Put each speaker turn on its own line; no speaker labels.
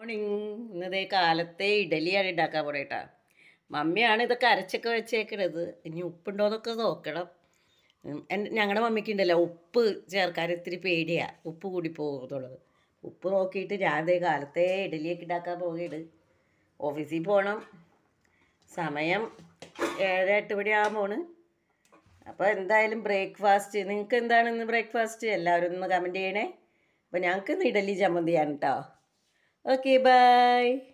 morning ഇന്നതേ കാലത്തെ ഇഡലിയാണ് ഉണ്ടാക്കാൻ പോണേട്ടാ മമ്മിയാണ് ഇതൊക്കെ അരച്ചൊക്കെ വെച്ചേക്കണത് ഇനി ഉപ്പുണ്ടോയെന്നൊക്കെ നോക്കണം ഞങ്ങളുടെ മമ്മിക്ക് ഉണ്ടല്ലോ ഉപ്പ് ചേർക്കാൻ ഇത്തിരി പേടിയാണ് ഉപ്പ് കൂടി പോകുന്നുള്ളത് ഉപ്പ് നോക്കിയിട്ട് ഞാൻ ദേ കാലത്തെ ഇഡലിയൊക്കെ ഉണ്ടാക്കാൻ പോവുകയാണ് ഓഫീസിൽ പോകണം സമയം ഏഴര എട്ട് മണിയാകുമ്പോൾ അപ്പോൾ എന്തായാലും ബ്രേക്ക്ഫാസ്റ്റ് നിങ്ങൾക്ക് എന്താണ് ഇന്ന് ബ്രേക്ക്ഫാസ്റ്റ് എല്ലാവരും ഒന്ന് കമൻറ്റ് ചെയ്യണേ അപ്പോൾ ഞങ്ങൾക്ക് ഇന്ന് ഇഡലി ചമ്മന്തിയാണ് കേട്ടോ ഓക്കെ ബൈ